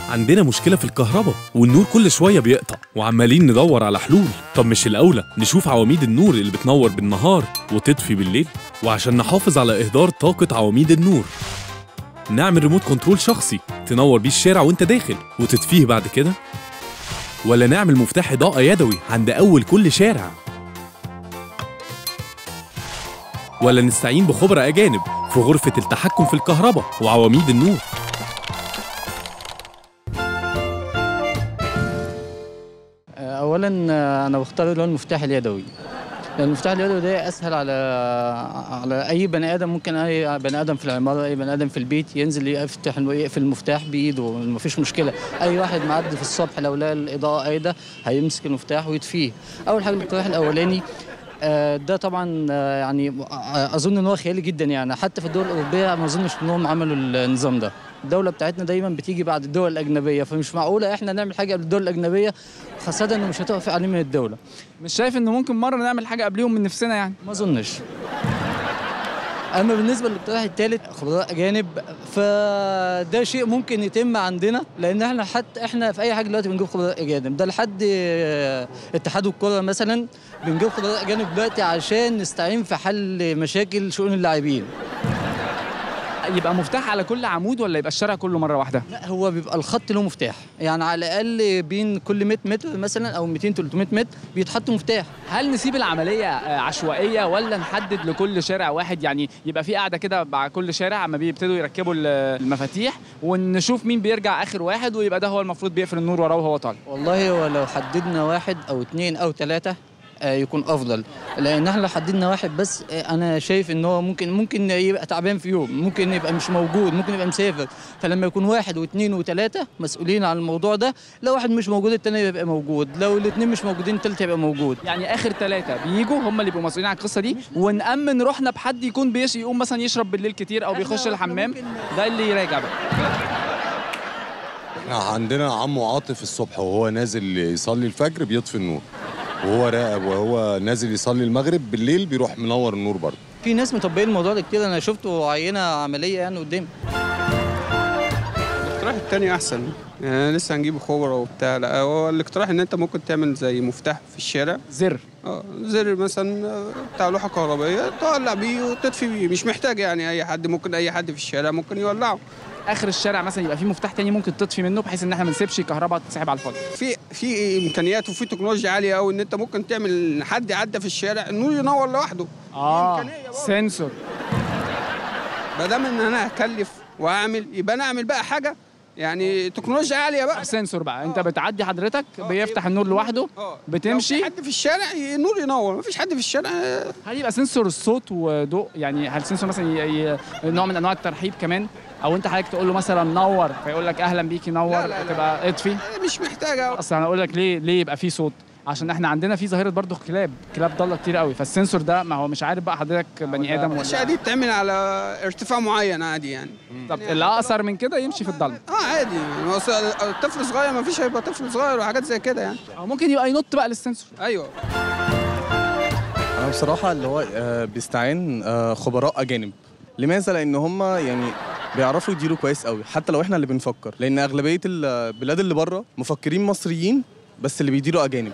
عندنا مشكلة في الكهرباء والنور كل شوية بيقطع وعمالين ندور على حلول طب مش الأولى نشوف عواميد النور اللي بتنور بالنهار وتطفي بالليل وعشان نحافظ على إهدار طاقة عواميد النور نعمل ريموت كنترول شخصي تنور بيه الشارع وانت داخل وتطفيه بعد كده ولا نعمل مفتاح إضاءة يدوي عند أول كل شارع ولا نستعين بخبراء أجانب في غرفة التحكم في الكهرباء وعواميد النور اولا انا بختار اللي هو المفتاح اليدوي لان المفتاح اليدوي ده اسهل على على اي بني ادم ممكن اي بني ادم في العماره اي بني ادم في البيت ينزل يفتح يقفل المفتاح بايده مفيش مشكله اي واحد معدي في الصبح لو لقى الاضاءه ايده هيمسك المفتاح ويطفيه اول حاجه الاقتراح الاولاني آه، ده طبعا آه، يعني آه، اظن ان هو خيالي جدا يعني حتى في الدول الاوروبيه ما اظنش انهم عملوا النظام ده الدوله بتاعتنا دايما بتيجي بعد الدول الاجنبيه فمش معقوله احنا نعمل حاجه قبل الدول الاجنبيه خاصه انه مش هتقف عليه من الدوله مش شايف انه ممكن مره نعمل حاجه قبليهم من نفسنا يعني ما اظنش اما بالنسبه للاقتراح الثالث خبراء اجانب فده شيء ممكن يتم عندنا لان احنا حتى احنا في اي حاجه دلوقتي بنجيب خبراء اجانب ده لحد آه، اتحاد الكره مثلا بنجيب خبراء اجانب دلوقتي عشان نستعين في حل مشاكل شؤون اللاعبين يبقى مفتاح على كل عمود ولا يبقى الشارع كله مره واحده لا هو بيبقى الخط له مفتاح يعني على الاقل بين كل 100 متر مثلا او 200 300 متر بيتحط مفتاح هل نسيب العمليه آه، عشوائيه ولا نحدد لكل شارع واحد يعني يبقى في قاعده كده مع كل شارع اما بيبتدوا يركبوا ال- المفاتيح ونشوف مين بيرجع اخر واحد ويبقى ده هو المفروض بيقفل النور وراه وهو طالع والله هو لو حددنا واحد او اثنين او ثلاثة يكون افضل لان احنا لو حددنا واحد بس آه، انا شايف ان هو ممكن ممكن يبقى تعبان في يوم ممكن يبقى مش موجود ممكن يبقى مسافر فلما يكون واحد واثنين وثلاثة مسؤولين عن الموضوع ده لو واحد مش موجود الثاني يبقى موجود لو الاثنين مش موجودين الثالث يبقى موجود يعني اخر ثلاثه بيجوا هم اللي بيبقوا مسؤولين عن القصه دي ونامن روحنا بحد يكون بيش يقوم مثلا يشرب بالليل كتير او إحنا- بيخش إحنا الحمام ممكن- ده اللي يراجع بقى احنا عندنا عمو عاطف الصبح وهو نازل يصلي الفجر بيطفي النور وهو راقب وهو نازل يصلي المغرب بالليل بيروح منور النور برضه في ناس مطبقين الموضوع ده كتير انا شفته عينه عمليه يعني قدامي الاقتراح التاني احسن يعني لسه هنجيب خبره وبتاع لا هو الاقتراح ان انت ممكن تعمل زي مفتاح في الشارع زر اه زر مثلا آه، بتاع لوحه كهربائيه تولع بيه وتطفي بيه مش محتاج يعني اي حد ممكن اي حد في الشارع ممكن يولعه اخر الشارع مثلا يبقى في مفتاح تاني ممكن تطفي منه بحيث ان احنا ما نسيبش كهرباء تتسحب على الفاضي في في امكانيات وفي تكنولوجيا عاليه قوي ان انت ممكن تعمل حد عدى في الشارع النور ينور لوحده اه إمكانية برضه. سنسور ما دام ان انا هكلف واعمل يبقى انا اعمل بقى حاجه يعني تكنولوجيا عاليه بقى سنسور بقى انت بتعدي حضرتك بيفتح النور لوحده اه بتمشي لو في حد في الشارع النور ينور مفيش حد في الشارع آه، هل يبقى سنسور صوت وضوء يعني هل سنسور مثلا ي... ي... نوع من انواع الترحيب كمان او انت حضرتك تقول له مثلا نور فيقول لك اهلا بيك ينور لا، لا، لا. تبقى اطفي مش محتاجه اصل انا اقول لك ليه ليه يبقى في صوت عشان احنا عندنا في ظاهره برضو كلاب كلاب ضاله كتير قوي فالسنسور ده ما هو مش عارف بقى حضرتك بني ادم الاشياء ولا دي بتعمل على ارتفاع معين عادي يعني طب اللي اقصر من كده يمشي في الضلمه اه عادي يعني هو أصل الطفل صغير ما فيش هيبقى طفل صغير وحاجات زي كده يعني او ممكن يبقى ينط بقى للسنسور ايوه انا بصراحه اللي هو آه، بيستعين آه، خبراء اجانب لماذا لان هم يعني بيعرفوا يديروا كويس قوي حتى لو احنا اللي بنفكر لان اغلبيه البلاد اللي بره مفكرين مصريين بس اللي بيديروا اجانب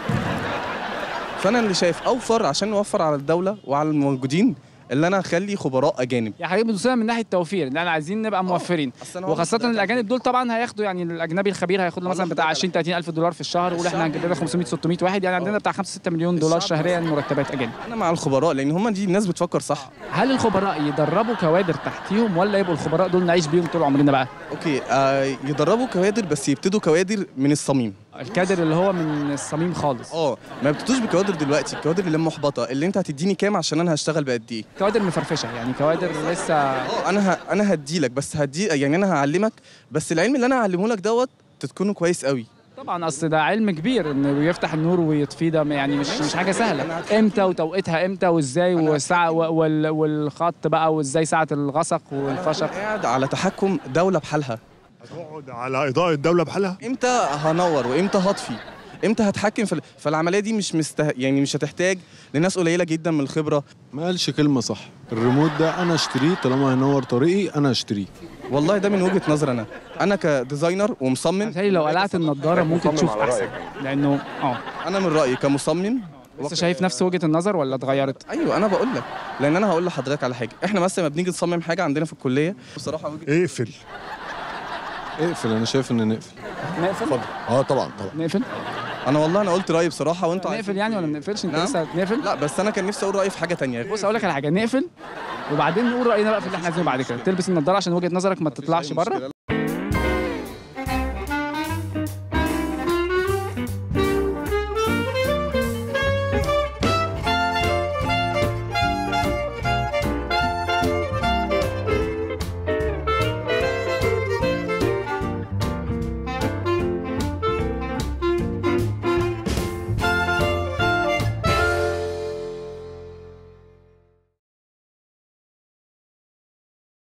فانا اللي شايف اوفر عشان نوفر على الدوله وعلى الموجودين اللي انا اخلي خبراء اجانب يا حبيبي بتوصلنا من ناحيه التوفير ان احنا عايزين نبقى موفرين أصل أنا هقول وخاصه لحضرتك الاجانب دول طبعا هياخدوا يعني الاجنبي الخبير هياخد له مثلا والله بتاع حضرتك 20 30 الف دولار في الشهر وقول احنا هنجيب لنا 500 600 واحد يعني عندنا بتاع 5 6 مليون دولار الشعب شهريا مرتبات اجانب انا مع الخبراء لان هم دي الناس بتفكر صح هل الخبراء يدربوا كوادر تحتيهم ولا يبقوا الخبراء دول نعيش بيهم طول عمرنا بقى اوكي آه يدربوا كوادر بس يبتدوا كوادر من الصميم الكادر اللي هو من الصميم خالص اه ما بتبتدوش بكوادر دلوقتي الكوادر اللي محبطه اللي انت هتديني كام عشان انا هشتغل بقد ايه كوادر مفرفشه يعني كوادر لسه اه انا ه... انا هديلك بس هدي يعني انا هعلمك بس العلم اللي انا هعلمه لك دوت تتكونه كويس قوي طبعا اصل ده علم كبير انه يفتح النور ويطفيه ده يعني مش مش حاجه سهله امتى وتوقيتها امتى وازاي والساعه وال والخط بقى وازاي ساعه الغسق والفشق قاعد على تحكم دوله بحالها هتقعد على اضاءه الدوله بحالها امتى هنور وامتى هطفي امتى هتحكم في ال- فالعمليه دي مش مسته... يعني مش هتحتاج لناس قليله جدا من الخبره ما قالش كلمه صح الريموت ده انا اشتريه طالما هينور طريقي انا اشتريه والله ده من وجهه نظر انا انا كديزاينر ومصمم بالتالي لو قلعت النضاره ممكن تشوف احسن لانه اه انا من رايي كمصمم لسه شايف نفس وجهه النظر ولا اتغيرت ايوه انا بقول لك لان انا هقول لحضرتك على حاجه احنا مثلا لما بنيجي نصمم حاجه عندنا في الكليه بصراحه وجهه اقفل اقفل انا شايف ان نقفل نقفل اه طبعا طبعا نقفل انا والله انا قلت رايي بصراحه وانتوا نقفل عارفين. يعني ولا ما نقفلش انت نعم؟ لسه نقفل لا بس انا كان نفسي اقول رايي في حاجه تانية بص اقول لك على حاجه نقفل وبعدين نقول راينا بقى في اللي احنا عايزينه بعد كده تلبس النضاره عشان وجهه نظرك ما تطلعش بره